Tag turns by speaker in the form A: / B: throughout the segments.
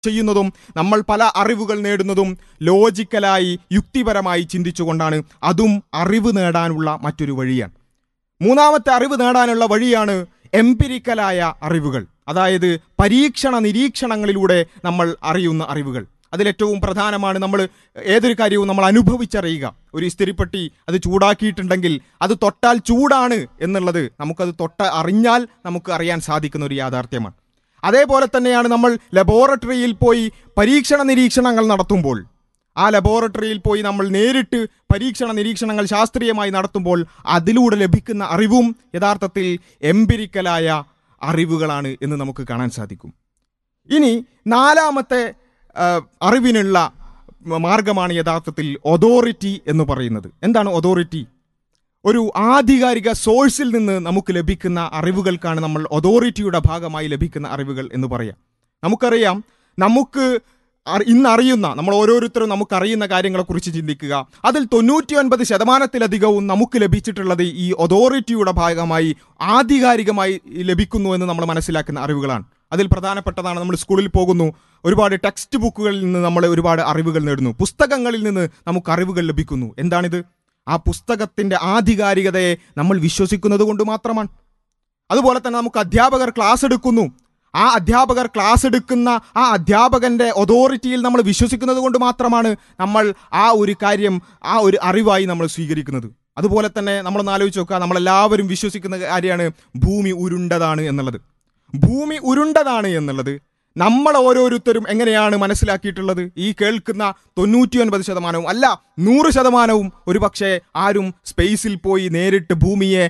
A: ചെയ്യുന്നതും നമ്മൾ പല അറിവുകൾ നേടുന്നതും ലോജിക്കലായി യുക്തിപരമായി ചിന്തിച്ചുകൊണ്ടാണ് അതും അറിവ് നേടാനുള്ള മറ്റൊരു വഴിയാണ് മൂന്നാമത്തെ അറിവ് നേടാനുള്ള വഴിയാണ് എംപിരിക്കലായ അറിവുകൾ അതായത് പരീക്ഷണ നിരീക്ഷണങ്ങളിലൂടെ നമ്മൾ അറിയുന്ന അറിവുകൾ അതിലേറ്റവും പ്രധാനമാണ് നമ്മൾ ഏതൊരു കാര്യവും നമ്മൾ അനുഭവിച്ചറിയുക ഒരു ഇസ്തിരിപ്പെട്ടി അത് ചൂടാക്കിയിട്ടുണ്ടെങ്കിൽ അത് തൊട്ടാൽ ചൂടാണ് എന്നുള്ളത് നമുക്കത് തൊട്ട അറിഞ്ഞാൽ നമുക്ക് അറിയാൻ സാധിക്കുന്ന ഒരു യാഥാർത്ഥ്യമാണ് അതേപോലെ തന്നെയാണ് നമ്മൾ ലബോറട്ടറിയിൽ പോയി പരീക്ഷണ നിരീക്ഷണങ്ങൾ നടത്തുമ്പോൾ ആ ലബോറട്ടറിയിൽ പോയി നമ്മൾ നേരിട്ട് പരീക്ഷണ നിരീക്ഷണങ്ങൾ ശാസ്ത്രീയമായി നടത്തുമ്പോൾ അതിലൂടെ ലഭിക്കുന്ന അറിവും യഥാർത്ഥത്തിൽ എംപിരിക്കലായ അറിവുകളാണ് എന്ന് നമുക്ക് കാണാൻ സാധിക്കും ഇനി നാലാമത്തെ ആ, അറിവിനുള്ള മാർഗമാണ് യഥാർത്ഥത്തിൽ ഒതോറിറ്റി എന്ന് പറയുന്നത് എന്താണ് ഒതോറിറ്റി ഒരു ആധികാരിക സോഴ്സിൽ നിന്ന് നമുക്ക് ലഭിക്കുന്ന അറിവുകൾക്കാണ് നമ്മൾ ഒതോറിറ്റിയുടെ ഭാഗമായി ലഭിക്കുന്ന അറിവുകൾ എന്ന് പറയാം നമുക്കറിയാം നമുക്ക് അറി- ഇന്നറിയുന്ന നമ്മൾ ഓരോരുത്തരും നമുക്കറിയുന്ന കാര്യങ്ങളെക്കുറിച്ച് ചിന്തിക്കുക അതിൽ തൊണ്ണൂറ്റി ഒൻപത് ശതമാനത്തിലധികവും നമുക്ക് ലഭിച്ചിട്ടുള്ളത് ഈ ഒതോറിറ്റിയുടെ ഭാഗമായി ആധികാരികമായി ലഭിക്കുന്നു എന്ന് നമ്മൾ മനസ്സിലാക്കുന്ന അറിവുകളാണ് അതിൽ പ്രധാനപ്പെട്ടതാണ് നമ്മൾ സ്കൂളിൽ പോകുന്നു ഒരുപാട് ടെക്സ്റ്റ് ബുക്കുകളിൽ നിന്ന് നമ്മൾ ഒരുപാട് അറിവുകൾ നേടുന്നു പുസ്തകങ്ങളിൽ നിന്ന് നമുക്ക് അറിവുകൾ ലഭിക്കുന്നു എന്താണിത് ആ പുസ്തകത്തിന്റെ ആധികാരികതയെ നമ്മൾ വിശ്വസിക്കുന്നത് കൊണ്ട് മാത്രമാണ് അതുപോലെ തന്നെ നമുക്ക് അധ്യാപകർ ക്ലാസ് എടുക്കുന്നു ആ അധ്യാപകർ ക്ലാസ് എടുക്കുന്ന ആ അധ്യാപകന്റെ ഒതോറിറ്റിയിൽ നമ്മൾ വിശ്വസിക്കുന്നത് കൊണ്ട് മാത്രമാണ് നമ്മൾ ആ ഒരു കാര്യം ആ ഒരു അറിവായി നമ്മൾ സ്വീകരിക്കുന്നത് അതുപോലെ തന്നെ നമ്മളൊന്ന് ആലോചിച്ച് നോക്കുക നമ്മളെല്ലാവരും വിശ്വസിക്കുന്ന കാര്യമാണ് ഭൂമി ഉരുണ്ടതാണ് എന്നുള്ളത് ഭൂമി ഉരുണ്ടതാണ് എന്നുള്ളത് നമ്മൾ ഓരോരുത്തരും എങ്ങനെയാണ് മനസ്സിലാക്കിയിട്ടുള്ളത് ഈ കേൾക്കുന്ന തൊണ്ണൂറ്റി ഒൻപത് ശതമാനവും അല്ല നൂറ് ശതമാനവും ഒരുപക്ഷെ ആരും സ്പേസിൽ പോയി നേരിട്ട് ഭൂമിയെ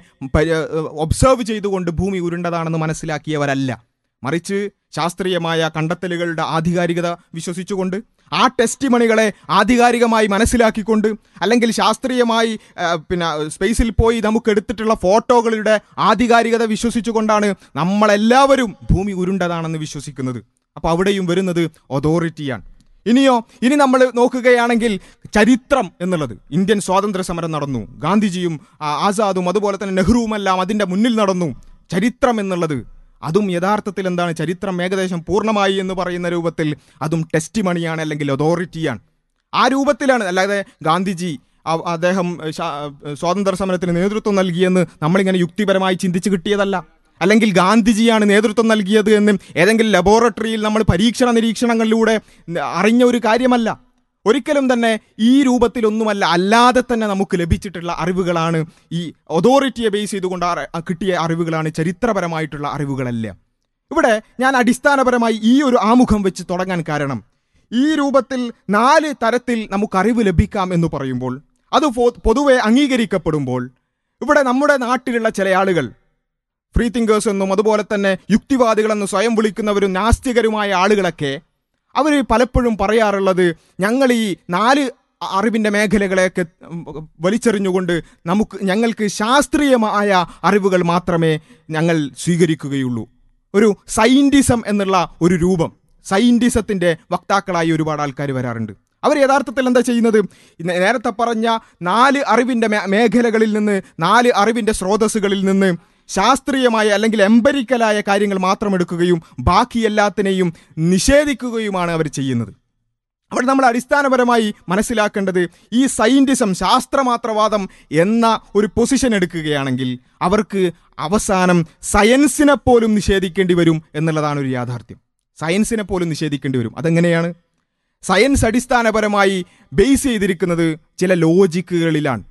A: ഒബ്സർവ് ചെയ്തുകൊണ്ട് ഭൂമി ഉരുണ്ടതാണെന്ന് മനസ്സിലാക്കിയവരല്ല മറിച്ച് ശാസ്ത്രീയമായ കണ്ടെത്തലുകളുടെ ആധികാരികത വിശ്വസിച്ചുകൊണ്ട് ആ ടെസ്റ്റ് മണികളെ ആധികാരികമായി മനസ്സിലാക്കിക്കൊണ്ട് അല്ലെങ്കിൽ ശാസ്ത്രീയമായി ആ, പിന്നെ സ്പേസിൽ പോയി നമുക്ക് എടുത്തിട്ടുള്ള ഫോട്ടോകളുടെ ആധികാരികത വിശ്വസിച്ചുകൊണ്ടാണ് നമ്മളെല്ലാവരും ഭൂമി ഉരുണ്ടതാണെന്ന് വിശ്വസിക്കുന്നത് അപ്പോൾ അവിടെയും വരുന്നത് ഒതോറിറ്റിയാണ് ഇനിയോ ഇനി നമ്മൾ നോക്കുകയാണെങ്കിൽ ചരിത്രം എന്നുള്ളത് ഇന്ത്യൻ സ്വാതന്ത്ര്യ സമരം നടന്നു ഗാന്ധിജിയും ആ, ആസാദും അതുപോലെ തന്നെ നെഹ്റുവുമെല്ലാം അതിൻ്റെ മുന്നിൽ നടന്നു ചരിത്രം എന്നുള്ളത് അതും യഥാർത്ഥത്തിൽ എന്താണ് ചരിത്രം ഏകദേശം പൂർണ്ണമായി എന്ന് പറയുന്ന രൂപത്തിൽ അതും ടെസ്റ്റ് മണിയാണ് അല്ലെങ്കിൽ അതോറിറ്റിയാണ് ആ രൂപത്തിലാണ് അല്ലാതെ ഗാന്ധിജി അ- അദ്ദേഹം ശാ- സ്വാതന്ത്ര്യ സമരത്തിന് നേതൃത്വം നൽകിയെന്ന് നമ്മളിങ്ങനെ യുക്തിപരമായി ചിന്തിച്ച് കിട്ടിയതല്ല അല്ലെങ്കിൽ ഗാന്ധിജിയാണ് നേതൃത്വം നൽകിയത് എന്നും ഏതെങ്കിലും ലബോറട്ടറിയിൽ നമ്മൾ പരീക്ഷണ നിരീക്ഷണങ്ങളിലൂടെ അറിഞ്ഞ ഒരു കാര്യമല്ല ഒരിക്കലും തന്നെ ഈ രൂപത്തിലൊന്നുമല്ല അല്ലാതെ തന്നെ നമുക്ക് ലഭിച്ചിട്ടുള്ള അറിവുകളാണ് ഈ അതോറിറ്റിയെ ബേസ് ചെയ്തുകൊണ്ട് അറി- കിട്ടിയ അറിവുകളാണ് ചരിത്രപരമായിട്ടുള്ള അറിവുകളല്ല ഇവിടെ ഞാൻ അടിസ്ഥാനപരമായി ഈ ഒരു ആമുഖം വെച്ച് തുടങ്ങാൻ കാരണം ഈ രൂപത്തിൽ നാല് തരത്തിൽ നമുക്ക് അറിവ് ലഭിക്കാം എന്ന് പറയുമ്പോൾ അത് പൊ- പൊതുവെ അംഗീകരിക്കപ്പെടുമ്പോൾ ഇവിടെ നമ്മുടെ നാട്ടിലുള്ള ചില ആളുകൾ ഫ്രീ തിങ്കേഴ്സ് എന്നും അതുപോലെ തന്നെ യുക്തിവാദികളെന്ന് സ്വയം വിളിക്കുന്നവരും നാസ്തികരുമായ ആളുകളൊക്കെ അവർ പലപ്പോഴും പറയാറുള്ളത് ഞങ്ങൾ ഈ നാല് അറിവിൻ്റെ മേഖലകളെയൊക്കെ ഉം, വലിച്ചെറിഞ്ഞുകൊണ്ട് നമുക്ക് ഞങ്ങൾക്ക് ശാസ്ത്രീയമായ അറിവുകൾ മാത്രമേ ഞങ്ങൾ സ്വീകരിക്കുകയുള്ളൂ ഒരു സൈൻറ്റിസം എന്നുള്ള ഒരു രൂപം സൈൻറ്റിസത്തിൻ്റെ വക്താക്കളായി ഒരുപാട് ആൾക്കാർ വരാറുണ്ട് അവർ യഥാർത്ഥത്തിൽ എന്താ ചെയ്യുന്നത് ഇന്ന് നേരത്തെ പറഞ്ഞ നാല് അറിവിൻ്റെ മേ- മേഖലകളിൽ നിന്ന് നാല് അറിവിൻ്റെ സ്രോതസ്സുകളിൽ നിന്ന് ശാസ്ത്രീയമായ അല്ലെങ്കിൽ എംപരിക്കലായ കാര്യങ്ങൾ മാത്രം എടുക്കുകയും ബാക്കി എല്ലാത്തിനെയും നിഷേധിക്കുകയുമാണ് അവർ ചെയ്യുന്നത് അവിടെ നമ്മൾ അടിസ്ഥാനപരമായി മനസ്സിലാക്കേണ്ടത് ഈ സയൻറ്റിസം ശാസ്ത്രമാത്രവാദം എന്ന ഒരു പൊസിഷൻ എടുക്കുകയാണെങ്കിൽ അവർക്ക് അവസാനം സയൻസിനെ പോലും നിഷേധിക്കേണ്ടി വരും എന്നുള്ളതാണ് ഒരു യാഥാർത്ഥ്യം സയൻസിനെ പോലും നിഷേധിക്കേണ്ടി വരും അതെങ്ങനെയാണ് സയൻസ് അടിസ്ഥാനപരമായി ബേസ് ചെയ്തിരിക്കുന്നത് ചില ലോജിക്കുകളിലാണ്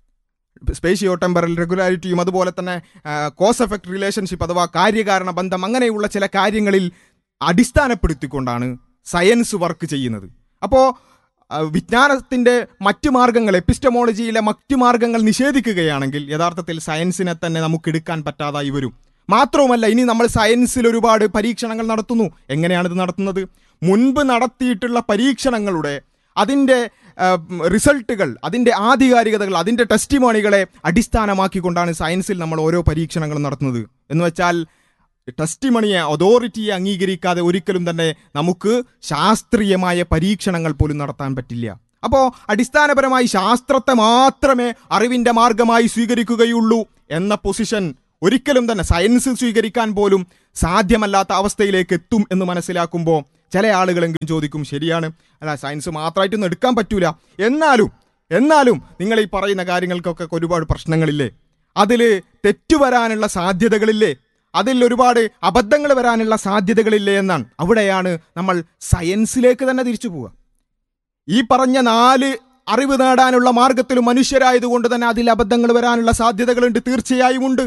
A: സ്പേഷ്യോ ടെമ്പറൽ റെഗുലാരിറ്റിയും അതുപോലെ തന്നെ കോസ് എഫക്ട് റിലേഷൻഷിപ്പ് അഥവാ കാര്യകാരണ ബന്ധം അങ്ങനെയുള്ള ചില കാര്യങ്ങളിൽ അടിസ്ഥാനപ്പെടുത്തിക്കൊണ്ടാണ് സയൻസ് വർക്ക് ചെയ്യുന്നത് അപ്പോൾ വിജ്ഞാനത്തിൻ്റെ മറ്റു മാർഗങ്ങൾ എപ്പിസ്റ്റമോളജിയിലെ മറ്റു മാർഗങ്ങൾ നിഷേധിക്കുകയാണെങ്കിൽ യഥാർത്ഥത്തിൽ സയൻസിനെ തന്നെ നമുക്ക് എടുക്കാൻ പറ്റാതായി വരും മാത്രവുമല്ല ഇനി നമ്മൾ സയൻസിൽ ഒരുപാട് പരീക്ഷണങ്ങൾ നടത്തുന്നു എങ്ങനെയാണ് ഇത് നടത്തുന്നത് മുൻപ് നടത്തിയിട്ടുള്ള പരീക്ഷണങ്ങളുടെ അതിൻ്റെ റിസൾട്ടുകൾ അതിൻ്റെ ആധികാരികതകൾ അതിൻ്റെ ടെസ്റ്റിമോണികളെ അടിസ്ഥാനമാക്കിക്കൊണ്ടാണ് സയൻസിൽ നമ്മൾ ഓരോ പരീക്ഷണങ്ങളും നടത്തുന്നത് എന്ന് വെച്ചാൽ ടെസ്റ്റിമണിയെ അതോറിറ്റിയെ അംഗീകരിക്കാതെ ഒരിക്കലും തന്നെ നമുക്ക് ശാസ്ത്രീയമായ പരീക്ഷണങ്ങൾ പോലും നടത്താൻ പറ്റില്ല അപ്പോൾ അടിസ്ഥാനപരമായി ശാസ്ത്രത്തെ മാത്രമേ അറിവിൻ്റെ മാർഗമായി സ്വീകരിക്കുകയുള്ളൂ എന്ന പൊസിഷൻ ഒരിക്കലും തന്നെ സയൻസ് സ്വീകരിക്കാൻ പോലും സാധ്യമല്ലാത്ത അവസ്ഥയിലേക്ക് എത്തും എന്ന് മനസ്സിലാക്കുമ്പോൾ ചില ആളുകളെങ്കിലും ചോദിക്കും ശരിയാണ് അല്ല സയൻസ് മാത്രമായിട്ടൊന്നും എടുക്കാൻ പറ്റൂല എന്നാലും എന്നാലും നിങ്ങൾ ഈ പറയുന്ന കാര്യങ്ങൾക്കൊക്കെ ഒരുപാട് പ്രശ്നങ്ങളില്ലേ അതിൽ തെറ്റുവരാനുള്ള സാധ്യതകളില്ലേ അതിൽ ഒരുപാട് അബദ്ധങ്ങൾ വരാനുള്ള സാധ്യതകളില്ലേ എന്നാണ് അവിടെയാണ് നമ്മൾ സയൻസിലേക്ക് തന്നെ തിരിച്ചു പോവുക ഈ പറഞ്ഞ നാല് അറിവ് നേടാനുള്ള മാർഗത്തിലും മനുഷ്യരായതുകൊണ്ട് തന്നെ അതിൽ അബദ്ധങ്ങൾ വരാനുള്ള സാധ്യതകളുണ്ട് തീർച്ചയായും ഉണ്ട്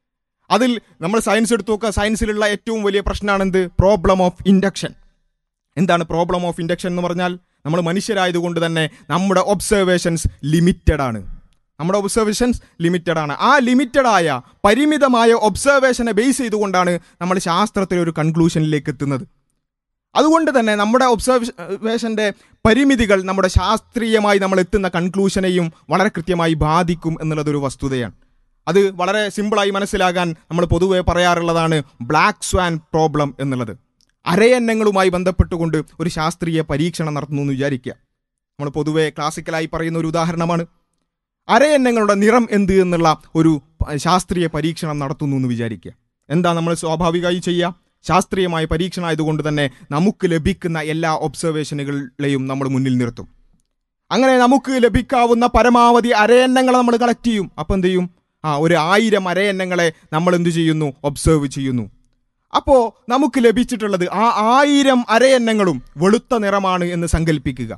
A: അതിൽ നമ്മൾ സയൻസ് എടുത്തു നോക്കുക സയൻസിലുള്ള ഏറ്റവും വലിയ പ്രശ്നമാണെന്ത് പ്രോബ്ലം ഓഫ് ഇൻഡക്ഷൻ എന്താണ് പ്രോബ്ലം ഓഫ് ഇൻഡക്ഷൻ എന്ന് പറഞ്ഞാൽ നമ്മൾ മനുഷ്യരായതുകൊണ്ട് തന്നെ നമ്മുടെ ഒബ്സർവേഷൻസ് ലിമിറ്റഡ് ആണ് നമ്മുടെ ഒബ്സർവേഷൻസ് ലിമിറ്റഡ് ആണ് ആ ലിമിറ്റഡായ പരിമിതമായ ഒബ്സർവേഷനെ ബേസ് ചെയ്തുകൊണ്ടാണ് നമ്മൾ ശാസ്ത്രത്തിൽ ഒരു കൺക്ലൂഷനിലേക്ക് എത്തുന്നത് അതുകൊണ്ട് തന്നെ നമ്മുടെ ഒബ്സർവേഷൻ്റെ പരിമിതികൾ നമ്മുടെ ശാസ്ത്രീയമായി നമ്മൾ എത്തുന്ന കൺക്ലൂഷനെയും വളരെ കൃത്യമായി ബാധിക്കും എന്നുള്ളതൊരു വസ്തുതയാണ് അത് വളരെ സിമ്പിളായി മനസ്സിലാകാൻ നമ്മൾ പൊതുവെ പറയാറുള്ളതാണ് ബ്ലാക്ക് സ്വാൻ പ്രോബ്ലം എന്നുള്ളത് അരയന്നങ്ങളുമായി ബന്ധപ്പെട്ടുകൊണ്ട് ഒരു ശാസ്ത്രീയ പരീക്ഷണം നടത്തുന്നു എന്ന് വിചാരിക്കുക നമ്മൾ പൊതുവെ ക്ലാസിക്കലായി പറയുന്ന ഒരു ഉദാഹരണമാണ് അരയന്നങ്ങളുടെ നിറം എന്ത് എന്നുള്ള ഒരു പ- ശാസ്ത്രീയ പരീക്ഷണം നടത്തുന്നു എന്ന് വിചാരിക്കുക എന്താ നമ്മൾ സ്വാഭാവികമായി ചെയ്യുക ശാസ്ത്രീയമായ പരീക്ഷണം ആയതുകൊണ്ട് തന്നെ നമുക്ക് ലഭിക്കുന്ന എല്ലാ ഒബ്സർവേഷനുകളെയും നമ്മൾ മുന്നിൽ നിർത്തും അങ്ങനെ നമുക്ക് ലഭിക്കാവുന്ന പരമാവധി അരയന്നങ്ങളെ നമ്മൾ കളക്ട് ചെയ്യും അപ്പം എന്ത് ചെയ്യും ആ ഒരു ആയിരം അരയന്നങ്ങളെ നമ്മൾ എന്ത് ചെയ്യുന്നു ഒബ്സർവ് ചെയ്യുന്നു അപ്പോൾ നമുക്ക് ലഭിച്ചിട്ടുള്ളത് ആ ആയിരം അരയന്നങ്ങളും വെളുത്ത നിറമാണ് എന്ന് സങ്കല്പിക്കുക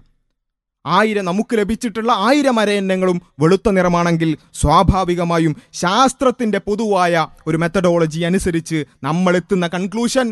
A: ആയിരം നമുക്ക് ലഭിച്ചിട്ടുള്ള ആയിരം അരയന്നങ്ങളും വെളുത്ത നിറമാണെങ്കിൽ സ്വാഭാവികമായും ശാസ്ത്രത്തിന്റെ പൊതുവായ ഒരു മെത്തഡോളജി അനുസരിച്ച് നമ്മൾ എത്തുന്ന കൺക്ലൂഷൻ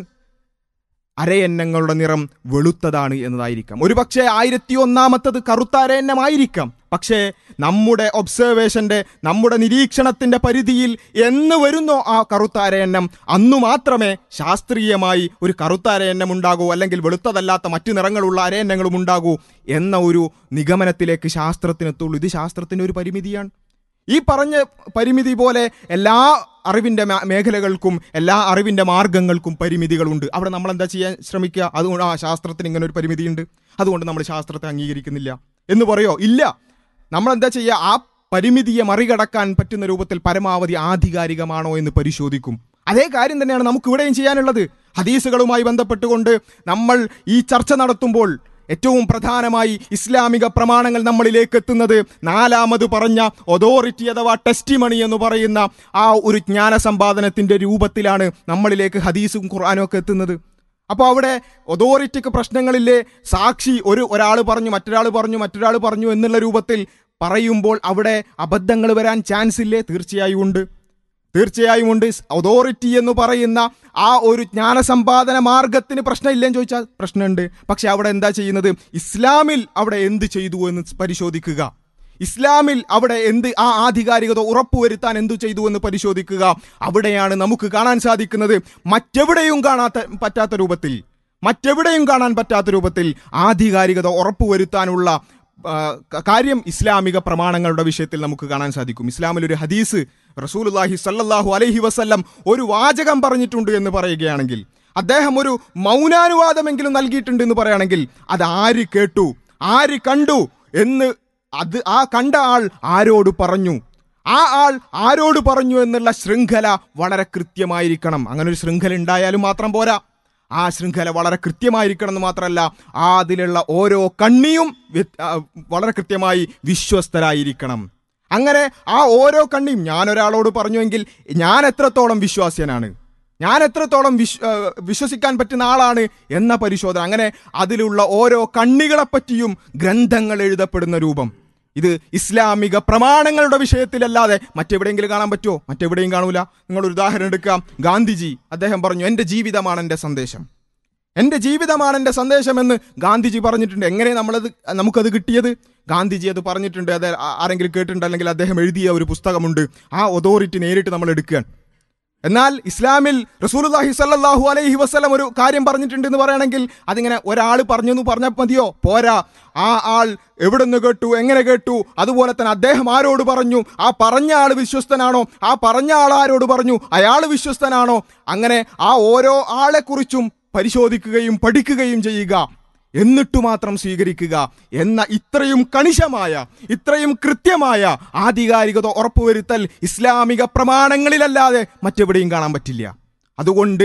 A: അരയന്നങ്ങളുടെ നിറം വെളുത്തതാണ് എന്നതായിരിക്കാം ഒരു പക്ഷേ ആയിരത്തി ഒന്നാമത്തത് കറുത്ത അരയന്നമായിരിക്കാം പക്ഷേ നമ്മുടെ ഒബ്സർവേഷന്റെ നമ്മുടെ നിരീക്ഷണത്തിന്റെ പരിധിയിൽ എന്ന് വരുന്നോ ആ കറുത്ത അരയന്നം അന്നു മാത്രമേ ശാസ്ത്രീയമായി ഒരു കറുത്ത അരയന്നം ഉണ്ടാകൂ അല്ലെങ്കിൽ വെളുത്തതല്ലാത്ത മറ്റു നിറങ്ങളുള്ള അരയന്നങ്ങളും ഉണ്ടാകൂ എന്ന ഒരു നിഗമനത്തിലേക്ക് ശാസ്ത്രത്തിനെത്തുള്ളൂ ഇത് ശാസ്ത്രത്തിന്റെ ഒരു പരിമിതിയാണ് ഈ പറഞ്ഞ പരിമിതി പോലെ എല്ലാ അറിവിൻ്റെ മേ- മേഖലകൾക്കും എല്ലാ അറിവിൻ്റെ മാർഗങ്ങൾക്കും പരിമിതികളുണ്ട് അവിടെ നമ്മൾ എന്താ ചെയ്യാൻ ശ്രമിക്കുക അതുകൊണ്ട് ആ ശാസ്ത്രത്തിന് ഇങ്ങനെ ഒരു പരിമിതിയുണ്ട് അതുകൊണ്ട് നമ്മൾ ശാസ്ത്രത്തെ അംഗീകരിക്കുന്നില്ല എന്ന് പറയോ ഇല്ല നമ്മൾ എന്താ ചെയ്യുക ആ പരിമിതിയെ മറികടക്കാൻ പറ്റുന്ന രൂപത്തിൽ പരമാവധി ആധികാരികമാണോ എന്ന് പരിശോധിക്കും അതേ കാര്യം തന്നെയാണ് നമുക്ക് ഇവിടെയും ചെയ്യാനുള്ളത് ഹദീസുകളുമായി ബന്ധപ്പെട്ടുകൊണ്ട് നമ്മൾ ഈ ചർച്ച നടത്തുമ്പോൾ ഏറ്റവും പ്രധാനമായി ഇസ്ലാമിക പ്രമാണങ്ങൾ നമ്മളിലേക്ക് എത്തുന്നത് നാലാമത് പറഞ്ഞ ഒതോറിറ്റി അഥവാ ടെസ്റ്റിമണി എന്ന് പറയുന്ന ആ ഒരു ജ്ഞാന സമ്പാദനത്തിന്റെ രൂപത്തിലാണ് നമ്മളിലേക്ക് ഹദീസും ഖുർആാനും ഒക്കെ എത്തുന്നത് അപ്പോൾ അവിടെ ഒതോറിറ്റിക്ക് പ്രശ്നങ്ങളില്ലേ സാക്ഷി ഒരു ഒരാൾ പറഞ്ഞു മറ്റൊരാൾ പറഞ്ഞു മറ്റൊരാൾ പറഞ്ഞു എന്നുള്ള രൂപത്തിൽ പറയുമ്പോൾ അവിടെ അബദ്ധങ്ങൾ വരാൻ ചാൻസ് ഇല്ലേ തീർച്ചയായും ഉണ്ട് തീർച്ചയായും ഉണ്ട് അതോറിറ്റി എന്ന് പറയുന്ന ആ ഒരു ജ്ഞാനസമ്പാദന മാർഗത്തിന് പ്രശ്നമില്ലെന്ന് ചോദിച്ചാൽ പ്രശ്നമുണ്ട് പക്ഷെ അവിടെ എന്താ ചെയ്യുന്നത് ഇസ്ലാമിൽ അവിടെ എന്ത് ചെയ്തു എന്ന് പരിശോധിക്കുക ഇസ്ലാമിൽ അവിടെ എന്ത് ആ ആധികാരികത ഉറപ്പുവരുത്താൻ എന്തു ചെയ്തു എന്ന് പരിശോധിക്കുക അവിടെയാണ് നമുക്ക് കാണാൻ സാധിക്കുന്നത് മറ്റെവിടെയും കാണാത്ത പറ്റാത്ത രൂപത്തിൽ മറ്റെവിടെയും കാണാൻ പറ്റാത്ത രൂപത്തിൽ ആധികാരികത ഉറപ്പുവരുത്താനുള്ള ആ, ക- കാര്യം ഇസ്ലാമിക പ്രമാണങ്ങളുടെ വിഷയത്തിൽ നമുക്ക് കാണാൻ സാധിക്കും ഇസ്ലാമിൽ ഒരു ഹദീസ് റസൂലുല്ലാഹി സല്ലല്ലാഹു അലൈഹി വസല്ലം ഒരു വാചകം പറഞ്ഞിട്ടുണ്ട് എന്ന് പറയുകയാണെങ്കിൽ അദ്ദേഹം ഒരു മൗനാനുവാദമെങ്കിലും നൽകിയിട്ടുണ്ട് എന്ന് പറയുകയാണെങ്കിൽ അത് ആര് കേട്ടു ആര് കണ്ടു എന്ന് അത് ആ കണ്ട ആൾ ആരോട് പറഞ്ഞു ആ ആൾ ആരോട് പറഞ്ഞു എന്നുള്ള ശൃംഖല വളരെ കൃത്യമായിരിക്കണം അങ്ങനെ ഒരു ശൃംഖല ഉണ്ടായാലും മാത്രം പോരാ ആ ശൃംഖല വളരെ കൃത്യമായിരിക്കണം എന്ന് മാത്രമല്ല ആ അതിലുള്ള ഓരോ കണ്ണിയും വ്യത്- ആ, വളരെ കൃത്യമായി വിശ്വസ്തരായിരിക്കണം അങ്ങനെ ആ ഓരോ കണ്ണിയും ഞാൻ ഒരാളോട് പറഞ്ഞുവെങ്കിൽ ഞാൻ എത്രത്തോളം വിശ്വാസ്യനാണ് ഞാൻ എത്രത്തോളം വിശ്വ ആ, വിശ്വസിക്കാൻ പറ്റുന്ന ആളാണ് എന്ന പരിശോധന അങ്ങനെ അതിലുള്ള ഓരോ കണ്ണികളെപ്പറ്റിയും ഗ്രന്ഥങ്ങൾ എഴുതപ്പെടുന്ന രൂപം ഇത് ഇസ്ലാമിക പ്രമാണങ്ങളുടെ വിഷയത്തിലല്ലാതെ മറ്റെവിടെയെങ്കിലും കാണാൻ പറ്റുമോ മറ്റെവിടെയും കാണൂല നിങ്ങളൊരു ഉദാഹരണം എടുക്കാം ഗാന്ധിജി അദ്ദേഹം പറഞ്ഞു എൻ്റെ ജീവിതമാണ് എൻ്റെ സന്ദേശം എൻ്റെ ജീവിതമാണ് എൻ്റെ സന്ദേശം എന്ന് ഗാന്ധിജി പറഞ്ഞിട്ടുണ്ട് എങ്ങനെ നമ്മളത് നമുക്കത് കിട്ടിയത് ഗാന്ധിജി അത് പറഞ്ഞിട്ടുണ്ട് അത് ആ- ആരെങ്കിലും കേട്ടിട്ടുണ്ട് അല്ലെങ്കിൽ അദ്ദേഹം എഴുതിയ ഒരു പുസ്തകമുണ്ട് ആ ഒതോറിറ്റി നേരിട്ട് നമ്മൾ എടുക്കുകയാണ് എന്നാൽ ഇസ്ലാമിൽ റസൂലുള്ളാഹി സ്വല്ലല്ലാഹു അലൈഹി വസല്ലം ഒരു കാര്യം പറഞ്ഞിട്ടുണ്ട് എന്ന് പറയുകയാണെങ്കിൽ അതിങ്ങനെ ഒരാൾ പറഞ്ഞു എന്ന് പറഞ്ഞാൽ മതിയോ പോരാ ആ ആൾ എവിടെ നിന്ന് കേട്ടു എങ്ങനെ കേട്ടു അതുപോലെ തന്നെ അദ്ദേഹം ആരോട് പറഞ്ഞു ആ പറഞ്ഞ ആൾ വിശ്വസ്തനാണോ ആ പറഞ്ഞ ആൾ ആരോട് പറഞ്ഞു അയാൾ വിശ്വസ്തനാണോ അങ്ങനെ ആ ഓരോ ആളെക്കുറിച്ചും പരിശോധിക്കുകയും പഠിക്കുകയും ചെയ്യുക എന്നിട്ടു മാത്രം സ്വീകരിക്കുക എന്ന ഇത്രയും കണിശമായ ഇത്രയും കൃത്യമായ ആധികാരികത ഉറപ്പുവരുത്തൽ ഇസ്ലാമിക പ്രമാണങ്ങളിലല്ലാതെ മറ്റെവിടെയും കാണാൻ പറ്റില്ല അതുകൊണ്ട്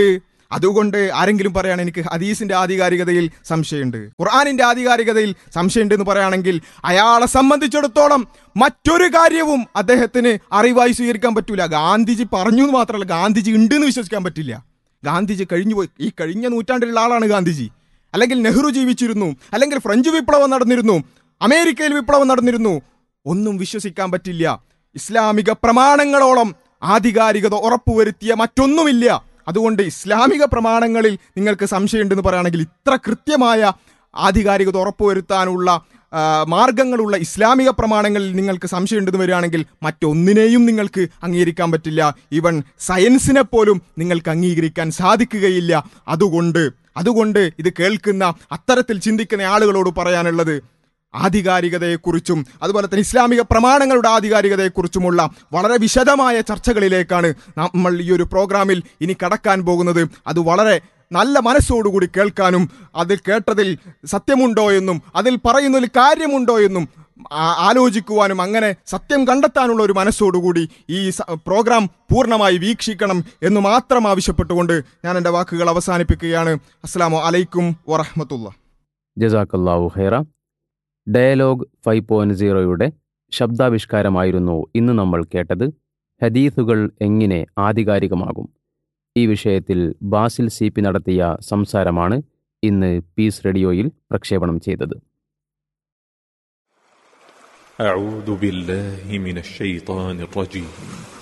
A: അതുകൊണ്ട് ആരെങ്കിലും പറയാണ് എനിക്ക് ഹദീസിന്റെ ആധികാരികതയിൽ സംശയമുണ്ട് ഖുർആാനിന്റെ ആധികാരികതയിൽ സംശയമുണ്ട് എന്ന് പറയുകയാണെങ്കിൽ അയാളെ സംബന്ധിച്ചിടത്തോളം മറ്റൊരു കാര്യവും അദ്ദേഹത്തിന് അറിവായി സ്വീകരിക്കാൻ പറ്റൂല ഗാന്ധിജി പറഞ്ഞു എന്ന് മാത്രമല്ല ഗാന്ധിജി ഉണ്ട് എന്ന് വിശ്വസിക്കാൻ പറ്റില്ല ഗാന്ധിജി കഴിഞ്ഞുപോയി ഈ കഴിഞ്ഞ നൂറ്റാണ്ടിലുള്ള ആളാണ് ഗാന്ധിജി അല്ലെങ്കിൽ നെഹ്റു ജീവിച്ചിരുന്നു അല്ലെങ്കിൽ ഫ്രഞ്ച് വിപ്ലവം നടന്നിരുന്നു അമേരിക്കയിൽ വിപ്ലവം നടന്നിരുന്നു ഒന്നും വിശ്വസിക്കാൻ പറ്റില്ല ഇസ്ലാമിക പ്രമാണങ്ങളോളം ആധികാരികത ഉറപ്പുവരുത്തിയ മറ്റൊന്നുമില്ല അതുകൊണ്ട് ഇസ്ലാമിക പ്രമാണങ്ങളിൽ നിങ്ങൾക്ക് സംശയമുണ്ടെന്ന് പറയുകയാണെങ്കിൽ ഇത്ര കൃത്യമായ ആധികാരികത ഉറപ്പുവരുത്താനുള്ള ആ, മാർഗങ്ങളുള്ള ഇസ്ലാമിക പ്രമാണങ്ങളിൽ നിങ്ങൾക്ക് സംശയമുണ്ടെന്ന് വരികയാണെങ്കിൽ മറ്റൊന്നിനെയും നിങ്ങൾക്ക് അംഗീകരിക്കാൻ പറ്റില്ല ഈവൻ സയൻസിനെ പോലും നിങ്ങൾക്ക് അംഗീകരിക്കാൻ സാധിക്കുകയില്ല അതുകൊണ്ട് അതുകൊണ്ട് ഇത് കേൾക്കുന്ന അത്തരത്തിൽ ചിന്തിക്കുന്ന ആളുകളോട് പറയാനുള്ളത് ആധികാരികതയെക്കുറിച്ചും അതുപോലെ തന്നെ ഇസ്ലാമിക പ്രമാണങ്ങളുടെ ആധികാരികതയെക്കുറിച്ചുമുള്ള വളരെ വിശദമായ ചർച്ചകളിലേക്കാണ് നമ്മൾ ഈ ഒരു പ്രോഗ്രാമിൽ ഇനി കടക്കാൻ പോകുന്നത് അത് വളരെ നല്ല മനസ്സോടുകൂടി കേൾക്കാനും അതിൽ കേട്ടതിൽ സത്യമുണ്ടോ എന്നും അതിൽ പറയുന്നതിൽ കാര്യമുണ്ടോ എന്നും ആ- ആലോചിക്കുവാനും അങ്ങനെ സത്യം കണ്ടെത്താനുള്ള ഒരു മനസ്സോടുകൂടി ഈ സ- പ്രോഗ്രാം പൂർണ്ണമായി വീക്ഷിക്കണം എന്ന് മാത്രം ആവശ്യപ്പെട്ടുകൊണ്ട് ഞാൻ എൻ്റെ വാക്കുകൾ അവസാനിപ്പിക്കുകയാണ് അസ്സാം അലൈക്കും വറഹമത്തുള്ള
B: ജസാക്കല്ലാവു ഹൈറ ഡയലോഗ് ഫൈവ് പോയിന്റ് സീറോയുടെ ശബ്ദാവിഷ്കാരമായിരുന്നു ഇന്ന് നമ്മൾ കേട്ടത് ഹദീസുകൾ എങ്ങനെ ആധികാരികമാകും ഈ വിഷയത്തിൽ ബാസിൽ സി പി നടത്തിയ സംസാരമാണ് ഇന്ന് പീസ് റേഡിയോയിൽ പ്രക്ഷേപണം ചെയ്തത്
C: أعوذ بالله من الشيطان الرجيم